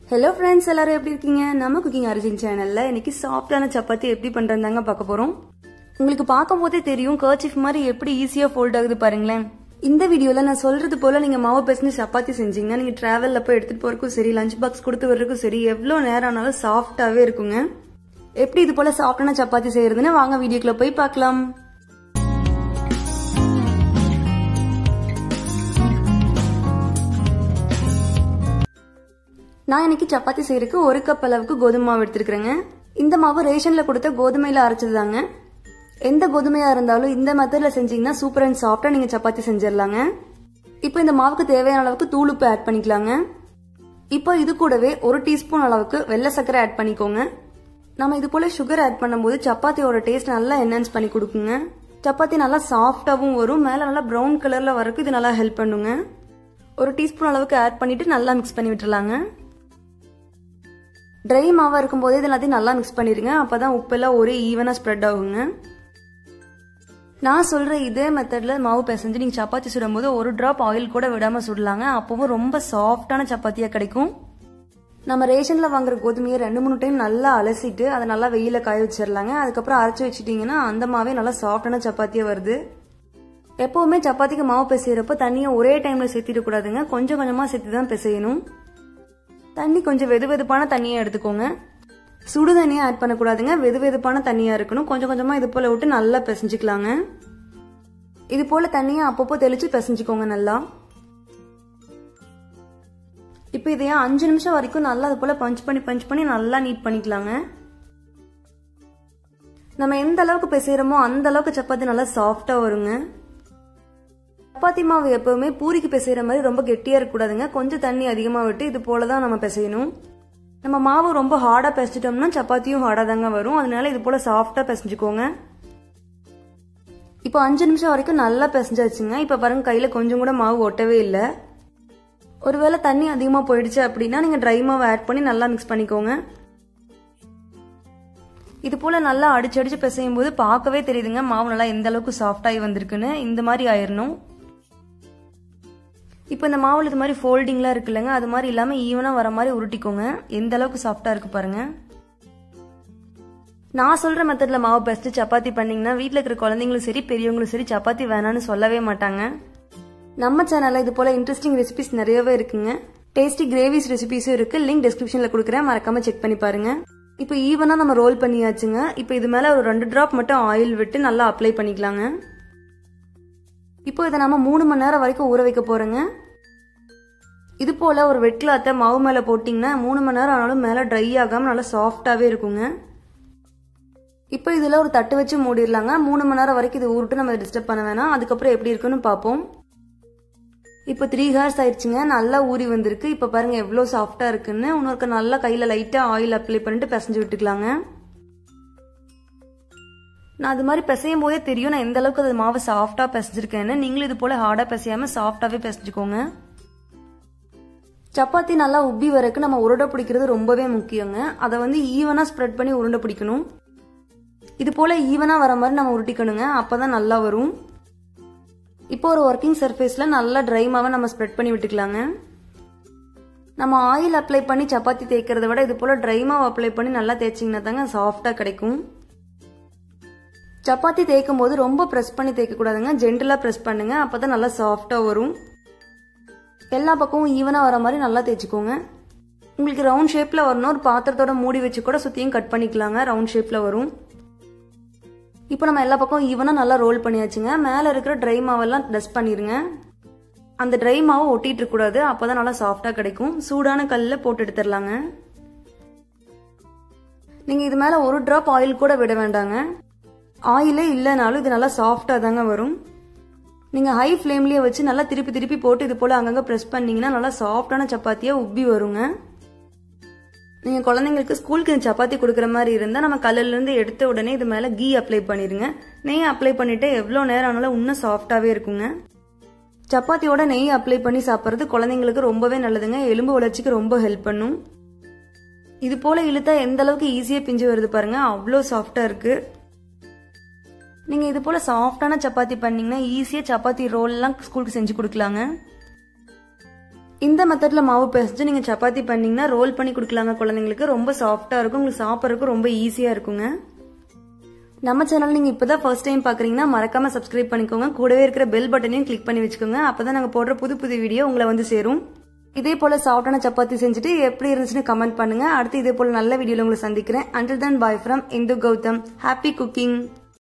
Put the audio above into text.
hello friends எல்லாரும் எப்படி இருக்கீங்க நம்ம குக்கிங் அரிஜின் சேனல்ல இன்னைக்கு சாஃப்டான சப்பாத்தி எப்படி பண்றதாங்க பார்க்க போறோம் உங்களுக்கு பார்க்கும் போதே தெரியும் கர்ச்சிஃப் மாதிரி எப்படி ஈஸியா ஃபோல்ட் ஆகுது பாருங்களேன் இந்த வீடியோல நான் சொல்றது போல நீங்க மாவு பேசினு சப்பாத்தி செஞ்சீங்கன்னா நீங்க டிராவல்ல போய் எடுத்துட்டு போறதுக்கும் சரி லஞ்ச் பாக்ஸ் கொடுத்து வர்றதுக்கும் சரி எவ்வளவு நேரம் ஆனாலும் சாஃப்டாவே இருக்குங்க எப்படி இது போல சாஃப்டான சப்பாத்தி செய்யறதுன்னு வாங்க வீடியோக்குள்ள போய் பார்க்கலாம் நான் இன்னைக்கு சப்பாத்தி செய்யறதுக்கு ஒரு கப் அளவுக்கு கோதுமை மாவு எடுத்துருக்கேங்க இந்த மாவு ரேஷன்ல கொடுத்த கோதுமையில அரைச்சதுதாங்க எந்த கோதுமையா இருந்தாலும் இந்த மெத்தட்ல செஞ்சீங்கன்னா சூப்பர் அண்ட் சாஃப்டா நீங்க சப்பாத்தி செஞ்சிடலாங்க இப்போ இந்த மாவுக்கு தேவையான அளவுக்கு தூளுப்பு ஆட் பண்ணிக்கலாங்க இப்போ இது கூடவே ஒரு டீஸ்பூன் அளவுக்கு வெள்ளை சர்க்கரை ஆட் பண்ணிக்கோங்க நம்ம இது போல சுகர் ஆட் பண்ணும்போது சப்பாத்தியோட டேஸ்ட் நல்லா என்ஹான்ஸ் பண்ணி கொடுக்குங்க சப்பாத்தி நல்லா சாஃப்டாவும் வரும் மேல நல்லா ப்ரௌன் கலர்ல வரக்கு இது நல்லா ஹெல்ப் பண்ணுங்க ஒரு டீஸ்பூன் அளவுக்கு ஆட் பண்ணிட்டு நல்லா மிக்ஸ் பண்ணி விட்டுலாங்க ட்ரை மாவா இருக்கும் போதே இது எல்லாத்தையும் நல்லா மிக்ஸ் பண்ணிருங்க அப்பதான் உப்பெல்லாம் ஒரே ஈவனா ஸ்ப்ரெட் ஆகுங்க நான் சொல்ற இதே மெத்தட்ல மாவு பிசைஞ்சு நீங்க சப்பாத்தி சுடும்போது ஒரு டிராப் ஆயில் கூட விடாம சுடலாங்க அப்பவும் ரொம்ப சாஃப்டான சப்பாத்தியா கிடைக்கும் நம்ம ரேஷன்ல வாங்குற கோதுமையை ரெண்டு மூணு டைம் நல்லா அலசிட்டு அதை நல்லா வெயில காய வச்சிடலாங்க அதுக்கப்புறம் அரைச்சி வச்சிட்டீங்கன்னா அந்த மாவே நல்லா சாஃப்டான சப்பாத்தியா வருது எப்பவுமே சப்பாத்திக்கு மாவு பிசைறப்ப தண்ணியை ஒரே டைம்ல சேர்த்திட கூடாதுங்க கொஞ்சம் கொஞ்சமா சேர்த்து தான் பிசையணும் தண்ணி கொஞ்சம் வெது வெதுப்பான தண்ணியை எடுத்துக்கோங்க சுடு தண்ணியை ஆட் பண்ணக்கூடாதுங்க வெது வெதுப்பான தண்ணியா இருக்கணும் கொஞ்சம் கொஞ்சமா இது போல விட்டு நல்லா பிசைஞ்சுக்கலாங்க இது போல தண்ணியை அப்பப்போ தெளிச்சு பிசைஞ்சுக்கோங்க நல்லா இப்போ இதையா அஞ்சு நிமிஷம் வரைக்கும் நல்லா அது போல பஞ்ச் பண்ணி பஞ்ச் பண்ணி நல்லா நீட் பண்ணிக்கலாங்க நம்ம எந்த அளவுக்கு பிசைறோமோ அந்த அளவுக்கு சப்பாத்தி நல்லா சாஃப்டா வருங்க சப்பாத்தி மாவு எப்பவுமே பூரிக்கு பிசைகிற மாதிரி ரொம்ப கெட்டியா இருக்கக்கூடாதுங்க கொஞ்சம் தண்ணி அதிகமா விட்டு இது போல தான் நம்ம பிசையணும் நம்ம மாவு ரொம்ப ஹார்டா பிசைச்சிட்டோம்னா சப்பாத்தியும் ஹார்டா தாங்க வரும் அதனால இது போல சாஃப்டா பிசைஞ்சுக்கோங்க இப்போ அஞ்சு நிமிஷம் வரைக்கும் நல்லா பிசைஞ்சாச்சுங்க இப்போ பாருங்க கையில கொஞ்சம் கூட மாவு ஒட்டவே இல்லை ஒருவேளை தண்ணி அதிகமா போயிடுச்சு அப்படின்னா நீங்க ட்ரை மாவு ஆட் பண்ணி நல்லா மிக்ஸ் பண்ணிக்கோங்க இது போல நல்லா அடிச்சு அடிச்சு பிசையும் போது பார்க்கவே தெரியுதுங்க மாவு நல்லா எந்த அளவுக்கு சாஃப்டாகி வந்திருக்குன்னு இந்த மாதிரி ஆயிரணும் இப்போ இந்த மாவுல இது மாதிரி ஃபோல்டிங்லாம் இருக்கு இல்லைங்க அது மாதிரி இல்லாமல் ஈவனாக வர மாதிரி உருட்டிக்கோங்க எந்த அளவுக்கு சாஃப்டாக இருக்கு பாருங்க நான் சொல்ற மெத்தட்ல மாவு பெஸ்ட் சப்பாத்தி பண்ணீங்கன்னா வீட்டில் இருக்கிற குழந்தைங்களும் சரி பெரியவங்களும் சரி சப்பாத்தி வேணான்னு சொல்லவே மாட்டாங்க நம்ம சேனல்ல இது போல இன்ட்ரெஸ்டிங் ரெசிபிஸ் நிறையவே இருக்குங்க டேஸ்டி கிரேவிஸ் ரெசிபிஸும் இருக்கு லிங்க் டிஸ்கிரிப்ஷன்ல கொடுக்குறேன் மறக்காம செக் பண்ணி பாருங்க இப்போ ஈவனா நம்ம ரோல் பண்ணியாச்சுங்க இப்போ இது மேல ஒரு ரெண்டு டிராப் மட்டும் ஆயில் விட்டு நல்லா அப்ளை பண்ணிக்கலாங்க இப்போ இதை நம்ம மூணு மணி நேரம் வரைக்கும் ஊற வைக்க போறோங்க இது போல ஒரு வெட் கிளாத்தை மாவு மேல போட்டிங்கன்னா மூணு மணி நேரம் ஆனாலும் மேல ட்ரை ஆகாம நல்லா சாஃப்டாவே இருக்குங்க இப்போ இதுல ஒரு தட்டு வச்சு மூடிடலாங்க மூணு மணி நேரம் வரைக்கும் இது ஊருட்டு நம்ம டிஸ்டர்ப் பண்ண வேணாம் அதுக்கப்புறம் எப்படி இருக்குன்னு பார்ப்போம் இப்போ த்ரீ ஹார்ஸ் ஆயிடுச்சுங்க நல்லா ஊறி வந்திருக்கு இப்போ பாருங்க எவ்வளோ சாஃப்டா இருக்குன்னு இன்னொருக்க நல்லா கையில லைட்டா ஆயில் அப்ளை பண்ணிட்டு பிசைஞ்சு விட்டுக்கலாங்க நான் அது மாதிரி பிசையும் போதே தெரியும் நான் எந்த அளவுக்கு அது மாவு சாஃப்டா பிசைஞ்சிருக்கேன்னு நீங்களும் இது போல ஹார்டா பிசையாம சாஃப்டாவே பிசைஞ்சுக்கோங்க சப்பாத்தி நல்லா உப்பி வரக்கு நம்ம உருண்டை பிடிக்கிறது ரொம்பவே முக்கியங்க அதை வந்து ஈவனா ஸ்ப்ரெட் பண்ணி உருண்டை பிடிக்கணும் இது போல ஈவனா வர மாதிரி நம்ம உருட்டிக்கணுங்க அப்பதான் நல்லா வரும் இப்போ ஒரு ஒர்க்கிங் சர்ஃபேஸ்ல நல்லா ட்ரை மாவை நம்ம ஸ்ப்ரெட் பண்ணி விட்டுக்கலாங்க நம்ம ஆயில் அப்ளை பண்ணி சப்பாத்தி தேய்க்கிறத விட இது போல ட்ரை மாவு அப்ளை பண்ணி நல்லா தேய்ச்சிங்கன்னா தாங்க சாஃப்டா கிடைக்கும் சப்பாத்தி தேய்க்கும் போது ரொம்ப ப்ரெஸ் பண்ணி தேய்க்க கூடாதுங்க ஜென்டலா ப்ரெஸ் பண்ணுங்க அப்பதான் நல்லா சாஃப்டா வரும் எல்லா பக்கமும் ஈவனா வர மாதிரி நல்லா தேய்ச்சிக்கோங்க உங்களுக்கு ரவுண்ட் ஷேப்ல வரணும் ஒரு பாத்திரத்தோட மூடி வச்சு கூட சுத்தியும் கட் பண்ணிக்கலாங்க ரவுண்ட் ஷேப்ல வரும் இப்போ நம்ம எல்லா பக்கம் ஈவனா நல்லா ரோல் பண்ணியாச்சுங்க மேல இருக்கிற ட்ரை மாவெல்லாம் டஸ்ட் பண்ணிருங்க அந்த ட்ரை மாவு ஒட்டிட்டு இருக்க கூடாது அப்பதான் நல்லா சாஃப்டா கிடைக்கும் சூடான கல்ல போட்டு எடுத்துடலாங்க நீங்க இது மேல ஒரு டிராப் ஆயில் கூட விட வேண்டாங்க ஆயிலே இல்லைனாலும் இது நல்லா சாஃப்டா தாங்க வரும் நீங்க ஹை ஃப்ளேம்லயே வச்சு நல்லா திருப்பி திருப்பி போட்டு இது போல அங்கங்க ப்ரெஸ் பண்ணீங்கன்னா நல்லா சாஃப்டான சப்பாத்தியா உப்பி வருங்க நீங்க குழந்தைங்களுக்கு ஸ்கூலுக்கு சப்பாத்தி கொடுக்குற மாதிரி இருந்தா நம்ம கல்லுல இருந்து எடுத்த உடனே இது மேல கீ அப்ளை பண்ணிருங்க நெய் அப்ளை பண்ணிட்டு எவ்வளவு நேரம் ஆனாலும் இன்னும் சாஃப்டாவே இருக்குங்க சப்பாத்தியோட நெய் அப்ளை பண்ணி சாப்பிட்றது குழந்தைங்களுக்கு ரொம்பவே நல்லதுங்க எலும்பு வளர்ச்சிக்கு ரொம்ப ஹெல்ப் பண்ணும் இது போல இழுத்தா எந்த அளவுக்கு ஈஸியா பிஞ்சு வருது பாருங்க அவ்வளோ சாஃப்டா இருக்கு நீங்க இது போல சாஃப்டான சப்பாத்தி பண்ணீங்கன்னா ஈஸியா சப்பாத்தி ரோல் எல்லாம் ஸ்கூலுக்கு செஞ்சு கொடுக்கலாங்க இந்த மெத்தடில் மாவு பிசைஞ்சு நீங்கள் சப்பாத்தி பண்ணிங்கன்னா ரோல் பண்ணி கொடுக்கலாங்க குழந்தைங்களுக்கு ரொம்ப சாஃப்டாக இருக்கும் உங்களுக்கு சாப்பிட்றதுக்கு ரொம்ப ஈஸியாக இருக்குங்க நம்ம சேனல் நீங்கள் இப்போ தான் ஃபர்ஸ்ட் டைம் பார்க்குறீங்கன்னா மறக்காமல் சப்ஸ்கிரைப் பண்ணிக்கோங்க கூடவே இருக்கிற பெல் பட்டனையும் கிளிக் பண்ணி வச்சுக்கோங்க அப்போ தான் நாங்கள் போடுற புது புது வீடியோ உங்களை வந்து சேரும் இதே போல் சாஃப்டான சப்பாத்தி செஞ்சுட்டு எப்படி இருந்துச்சுன்னு கமெண்ட் பண்ணுங்கள் அடுத்து இதே போல் நல்ல வீடியோவில் உங்களை சந்திக்கிறேன் until then bye from Indhu Gautham happy cooking